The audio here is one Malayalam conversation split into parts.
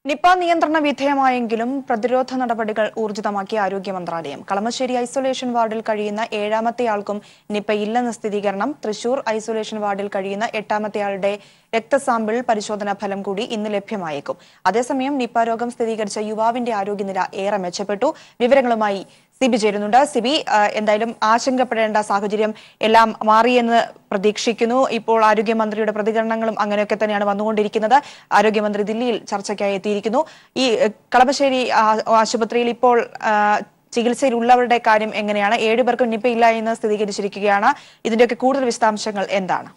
നിപ നിയന്ത്രണ വിധേയമായെങ്കിലും പ്രതിരോധ നടപടികൾ ഊർജിതമാക്കിയ ആരോഗ്യ മന്ത്രാലയം കളമശ്ശേരി ഐസൊലേഷൻ വാർഡിൽ കഴിയുന്ന ഏഴാമത്തെയാൾക്കും നിപ ഇല്ലെന്ന സ്ഥിരീകരണം തൃശൂർ ഐസൊലേഷൻ വാർഡിൽ കഴിയുന്ന എട്ടാമത്തെയാളുടെ രക്തസാമ്പിൾ പരിശോധനാ ഫലം കൂടി ഇന്ന് ലഭ്യമായേക്കും അതേസമയം നിപ രോഗം സ്ഥിരീകരിച്ച യുവാവിന്റെ ആരോഗ്യനില ഏറെ മെച്ചപ്പെട്ടു വിവരങ്ങളുമായി സിബി ചേരുന്നുണ്ട് സിബി ആ, എന്തായാലും ആശങ്കപ്പെടേണ്ട സാഹചര്യം എല്ലാം മാറിയെന്ന് പ്രതീക്ഷിക്കുന്നു ഇപ്പോൾ ആരോഗ്യമന്ത്രിയുടെ പ്രതികരണങ്ങളും അങ്ങനെയൊക്കെ തന്നെയാണ് വന്നുകൊണ്ടിരിക്കുന്നത് ആരോഗ്യമന്ത്രി ദില്ലിയിൽ ചർച്ചയ്ക്കായി എത്തിയിരിക്കുന്നു ഈ എ, കളമശ്ശേരി ആ- ആശുപത്രിയിൽ ഇപ്പോൾ ആ, ചികിത്സയിലുള്ളവരുടെ കാര്യം എങ്ങനെയാണ് ഏഴുപേർക്കും നിപ്പ ഇല്ല എന്ന് സ്ഥിരീകരിച്ചിരിക്കുകയാണ് ഇതിന്റെയൊക്കെ കൂടുതൽ വിശദാംശങ്ങൾ എന്താണ്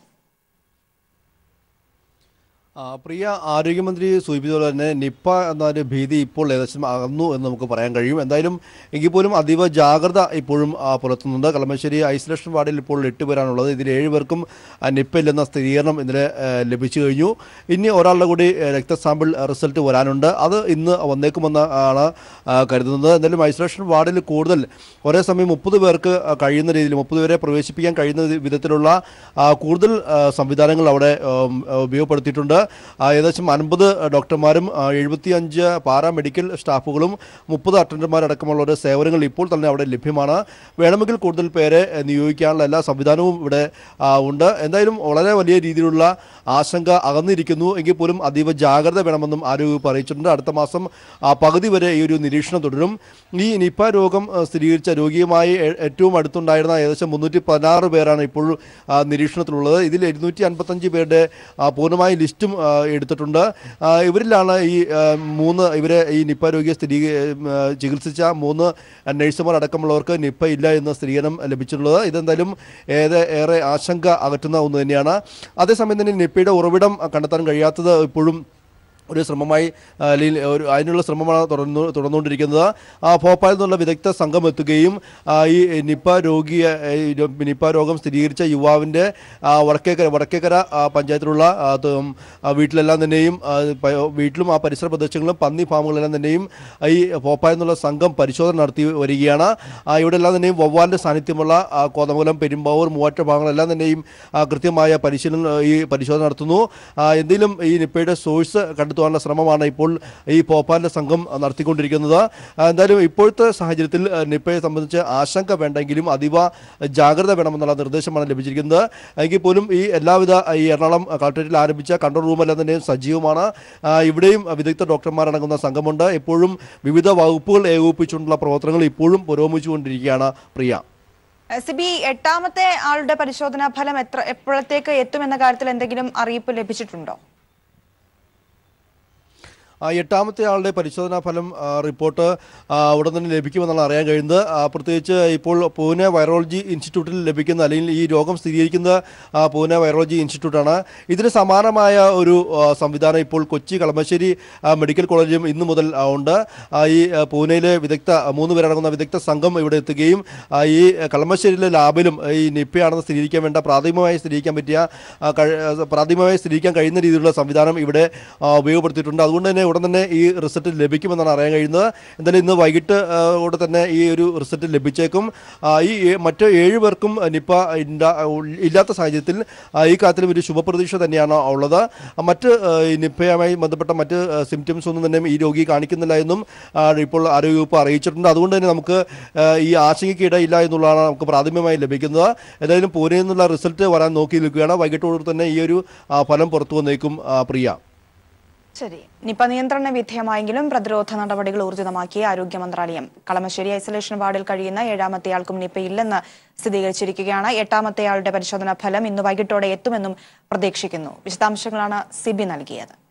ആ, പ്രിയ ആരോഗ്യമന്ത്രി സൂചിപ്പിച്ചതുപോലെ തന്നെ നിപ്പ എന്ന ഒരു ഭീതി ഇപ്പോൾ ഏകദേശം അകന്നു എന്ന് നമുക്ക് പറയാൻ കഴിയും എന്തായാലും എങ്കിൽ പോലും അതീവ ജാഗ്രത ഇപ്പോഴും ആ, പുലർത്തുന്നുണ്ട് കളമശ്ശേരി ഐസൊലേഷൻ വാർഡിൽ ഇപ്പോൾ എട്ട് പേരാണുള്ളത് ഇതിൽ ഏഴ് പേർക്കും ആ, നിപ്പ ഇല്ലെന്ന സ്ഥിരീകരണം ഇന്നലെ ആ, ലഭിച്ചു കഴിഞ്ഞു ഇനി ഒരാളുടെ കൂടി ആ, രക്തസാമ്പിൾ റിസൾട്ട് വരാനുണ്ട് അത് ഇന്ന് വന്നേക്കുമെന്ന് ആണ് ആ, കരുതുന്നത് എന്തായാലും ഐസൊലേഷൻ വാർഡിൽ കൂടുതൽ ഒരേ സമയം മുപ്പത് പേർക്ക് ആ, കഴിയുന്ന രീതിയിൽ മുപ്പത് പേരെ പ്രവേശിപ്പിക്കാൻ കഴിയുന്ന വിധത്തിലുള്ള ആ, കൂടുതൽ ആ, സംവിധാനങ്ങൾ അവിടെ ഉം, ഉപയോഗപ്പെടുത്തിയിട്ടുണ്ട് ആ, ഏകദേശം അൻപത് ഡോക്ടർമാരും എഴുപത്തി അഞ്ച് പാരാമെഡിക്കൽ സ്റ്റാഫുകളും മുപ്പത് അറ്റൻഡർമാരടക്കമുള്ള സേവനങ്ങൾ ഇപ്പോൾ തന്നെ അവിടെ ലഭ്യമാണ് വേണമെങ്കിൽ കൂടുതൽ പേരെ ഏഹ്, നിയോഗിക്കാനുള്ള എല്ലാ സംവിധാനവും ഇവിടെ ആ, ഉണ്ട് എന്തായാലും വളരെ വലിയ രീതിയിലുള്ള ആശങ്ക അകന്നിരിക്കുന്നു എങ്കിൽ പോലും അതീവ ജാഗ്രത വേണമെന്നും ആരോഗ്യവകുപ്പ് അറിയിച്ചിട്ടുണ്ട് അടുത്ത മാസം ആ, പകുതി വരെ ഈ ഒരു നിരീക്ഷണം തുടരും ഈ നിപ രോഗം ആ, സ്ഥിരീകരിച്ച രോഗിയുമായി ഏ- ഏറ്റവും അടുത്തുണ്ടായിരുന്ന ഏകദേശം മുന്നൂറ്റി പതിനാറ് പേരാണ് ഇപ്പോൾ ആ, നിരീക്ഷണത്തിലുള്ളത് ഇതിൽ ഇരുന്നൂറ്റി അൻപത്തഞ്ച് പേരുടെ ആ, പൂർണ്ണമായ ലിസ്റ്റും ആ, എടുത്തിട്ടുണ്ട് ആ, ഇവരിലാണ് ഈ ആ, മൂന്ന് ഇവരെ ഈ നിപ്പ രോഗിയെ സ്ഥിരീ ആ, ചികിത്സിച്ച മൂന്ന് നഴ്സുമാർ അടക്കമുള്ളവർക്ക് നിപ്പ ഇല്ല എന്ന സ്ഥിരീകരണം ലഭിച്ചിട്ടുള്ളത് ഇതെന്തായാലും ഏറെ ഏറെ ആശങ്ക അകറ്റുന്ന ഒന്ന് തന്നെയാണ് അതേസമയം തന്നെ നിപ്പയുടെ ഉറവിടം കണ്ടെത്താൻ കഴിയാത്തത് ഇപ്പോഴും ഒരു ശ്രമമായി ആ, അല്ലെങ്കിൽ ഒരു അതിനുള്ള ശ്രമമാണ് തുടർന്നു തുടർന്നുകൊണ്ടിരിക്കുന്നത് ആ, ഭോപ്പാലിൽ നിന്നുള്ള വിദഗ്ധ സംഘം എത്തുകയും ആ, ഈ നിപ്പ രോഗിയെ ഈ രോ- നിപ്പ രോഗം സ്ഥിരീകരിച്ച യുവാവിൻ്റെ ആ, വടക്കേക്കര വടക്കേക്കര ആ, പഞ്ചായത്തിലുള്ള ആ, ത- ഉം, ആ, വീട്ടിലെല്ലാം തന്നെയും ആ, പ- വീട്ടിലും ആ പരിസര പ്രദേശങ്ങളിലും പന്നി ഫാമുകളെല്ലാം തന്നെയും ആ, ഈ ഭോപ്പാലിൽ നിന്നുള്ള സംഘം പരിശോധന നടത്തി വരികയാണ് ആ, ഇവിടെ എല്ലാം തന്നെയും വവ്വാലിൻ്റെ സാന്നിധ്യമുള്ള ആ, കോതമംഗലം പെരുമ്പാവൂർ മൂവാറ്റ ഭാഗങ്ങളെല്ലാം തന്നെയും ആ, കൃത്യമായ പരിശീലനം ആ, ഈ പരിശോധന നടത്തുന്നു ആ, എന്തെങ്കിലും ഈ നിപ്പയുടെ സോഴ്സ് കണ്ടെത്താനുള്ള ശ്രമമാണ് ഇപ്പോൾ ഈ ഭോപ്പാലിൻ്റെ സംഘം ആ, നടത്തിക്കൊണ്ടിരിക്കുന്നത് ആ, എന്തായാലും ഇപ്പോഴത്തെ സാഹചര്യത്തിൽ ആ, നിപ്പയെ സംബന്ധിച്ച് ആശങ്ക വേണ്ടെങ്കിലും അതീവ ജാഗ്രത വേണമെന്നുള്ള നിർദ്ദേശമാണ് ലഭിച്ചിരിക്കുന്നത് എങ്കിൽ പോലും ഈ എല്ലാവിധ ഈ എറണാകുളം കളക്ടറേറ്റിൽ ആരംഭിച്ച കൺട്രോൾ റൂമെല്ലാം തന്നെയും സജീവമാണ് ആ, ഇവിടെയും വിദഗ്ധ ഡോക്ടർമാരടങ്ങുന്ന സംഘമുണ്ട് എപ്പോഴും വിവിധ വകുപ്പുകൾ ഏകോപിപ്പിച്ചുകൊണ്ടുള്ള പ്രവർത്തനങ്ങൾ ഇപ്പോഴും പുരോഗമിച്ചുകൊണ്ടിരിക്കുകയാണ് പ്രിയ എ, സിബി എട്ടാമത്തെ ആളുടെ പരിശോധനാ ഫലം എത്ര എപ്പോഴത്തേക്ക് എത്തുമെന്ന കാര്യത്തിൽ എന്തെങ്കിലും അറിയിപ്പ് ലഭിച്ചിട്ടുണ്ടോ ആ, എട്ടാമത്തെ ആളുടെ പരിശോധനാ ഫലം ആ, റിപ്പോർട്ട് ആ, ഉടൻ തന്നെ ലഭിക്കുമെന്നാണ് അറിയാൻ കഴിയുന്നത് ആ, പ്രത്യേകിച്ച് ഇപ്പോൾ പൂനെ വൈറോളജി ഇൻസ്റ്റിറ്റ്യൂട്ടിൽ ലഭിക്കുന്ന അല്ലെങ്കിൽ ഈ രോഗം സ്ഥിരീകരിക്കുന്ന ആ, പൂനെ വൈറോളജി ഇൻസ്റ്റിറ്റ്യൂട്ടാണ് ഇതിന് സമാനമായ ഒരു ആ, സംവിധാനം ഇപ്പോൾ കൊച്ചി കളമശ്ശേരി ആ, മെഡിക്കൽ കോളേജിലും ഇന്നു മുതൽ ആ, ഉണ്ട് ആ, ഈ ആ, പൂനെയിലെ വിദഗ്ധ മൂന്ന് പേരടങ്ങുന്ന വിദഗ്ധ സംഘം ഇവിടെ എത്തുകയും ആ, ഈ കളമശ്ശേരിയിലെ ലാബിലും ഈ നിപ്പയാണെന്ന് സ്ഥിരീകരിക്കാൻ വേണ്ട പ്രാഥമികമായി സ്ഥിരീകരിക്കാൻ പറ്റിയ ആ, കഴി- ആ, പ്രാഥമികമായി സ്ഥിരീകരിക്കാൻ കഴിയുന്ന രീതിയിലുള്ള സംവിധാനം ഇവിടെ ആ, ഉപയോഗപ്പെടുത്തിയിട്ടുണ്ട് അതുകൊണ്ട് തന്നെ ഉടൻ തന്നെ ഈ റിസൾട്ട് ലഭിക്കുമെന്നാണ് അറിയാൻ കഴിയുന്നത് എന്തായാലും ഇന്ന് വൈകിട്ട് ആ, കൂടെ തന്നെ ഈ ഒരു റിസൾട്ട് ലഭിച്ചേക്കും ആ, ഈ ഏ- മറ്റ് ഏഴ് പേർക്കും നിപ്പ ഇണ്ട- ഇല്ലാത്ത സാഹചര്യത്തിൽ ആ, ഈ കാര്യത്തിലും ഒരു ശുഭപ്രതീക്ഷ തന്നെയാണ് ഉള്ളത് ആ, മറ്റ് ആ, ഈ നിപ്പയുമായി ബന്ധപ്പെട്ട മറ്റ് സിംറ്റംസ് ഒന്നും തന്നെ ഈ രോഗി കാണിക്കുന്നില്ല എന്നും ആ, ഇപ്പോൾ ആരോഗ്യവകുപ്പ് അറിയിച്ചിട്ടുണ്ട് അതുകൊണ്ട് തന്നെ നമുക്ക് ആ, ഈ ആശങ്കയ്ക്ക് ഇടയില്ല എന്നുള്ളതാണ് നമുക്ക് പ്രാഥമികമായി ലഭിക്കുന്നത് ഏതായാലും പൂനെയിൽ നിന്നുള്ള റിസൾട്ട് വരാൻ നോക്കി നിൽക്കുകയാണ് വൈകിട്ടോട് തന്നെ ഈ ഒരു ആ, ഫലം പുറത്തു വന്നേക്കും ആ, പ്രിയ ശരി നിപ നിയന്ത്രണ വിധേയമായെങ്കിലും പ്രതിരോധ നടപടികൾ ഊർജിതമാക്കിയ ആരോഗ്യ മന്ത്രാലയം കളമശ്ശേരി ഐസൊലേഷൻ വാർഡിൽ കഴിയുന്ന ഏഴാമത്തെയാൾക്കും നിപ ഇല്ലെന്ന് സ്ഥിരീകരിച്ചിരിക്കുകയാണ് എട്ടാമത്തെയാളുടെ പരിശോധനാ ഫലം ഇന്ന് വൈകിട്ടോടെ എത്തുമെന്നും പ്രതീക്ഷിക്കുന്നു വിശദാംശങ്ങളാണ് സിബി നൽകിയത്